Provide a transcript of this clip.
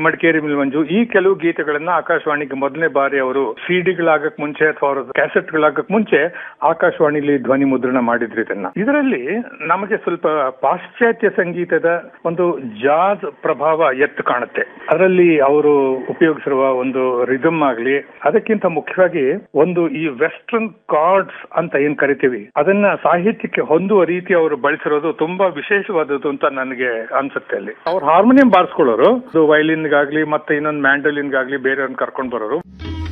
ಮಡಿಕೇರಿ ಮಿಲ್ಮಂಜು ಈ ಕೆಲವು ಗೀತೆಗಳನ್ನ ಆಕಾಶವಾಣಿಗೆ ಮೊದಲನೇ ಬಾರಿ ಅವರು ಸಿಡಿಗಳಾಗಕ್ ಮುಂಚೆ ಅಥವಾ ಅವರ ಕ್ಯಾಸೆಟ್ಗಳಾಗಕ್ ಮುಂಚೆ ಆಕಾಶವಾಣಿಲಿ ಧ್ವನಿ ಮುದ್ರಣ ಮಾಡಿದ್ರು ಇದನ್ನ ಇದರಲ್ಲಿ ನಮಗೆ ಸ್ವಲ್ಪ ಪಾಶ್ಚಾತ್ಯ ಸಂಗೀತದ ಒಂದು ಜಾಜ್ ಪ್ರಭಾವ ಎತ್ತು ಕಾಣುತ್ತೆ ಅದರಲ್ಲಿ ಅವರು ಉಪಯೋಗಿಸಿರುವ ಒಂದು ರಿದಮ್ ಆಗ್ಲಿ ಅದಕ್ಕಿಂತ ಮುಖ್ಯವಾಗಿ ಒಂದು ಈ ವೆಸ್ಟರ್ನ್ ಕಾರ್ಡ್ಸ್ ಅಂತ ಏನ್ ಕರಿತೀವಿ ಅದನ್ನ ಸಾಹಿತ್ಯಕ್ಕೆ ಹೊಂದುವ ರೀತಿ ಅವರು ಬಳಸಿರೋದು ತುಂಬಾ ವಿಶೇಷವಾದದ್ದು ಅಂತ ನನಗೆ ಅನ್ಸುತ್ತೆ ಅಲ್ಲಿ ಅವ್ರು ಹಾರ್ಮೋನಿಯಂ ಬಾರಿಸ್ಕೊಳ್ಳೋರು ವೈಲಿನ್ಗಾಗ್ಲಿ ಮತ್ತೆ ಇನ್ನೊಂದು ಮ್ಯಾಂಡಲಿನ್ಗಾಗ್ಲಿ ಬೇರೆಯವ್ರನ್ನ ಕರ್ಕೊಂಡ್ ಬರೋರು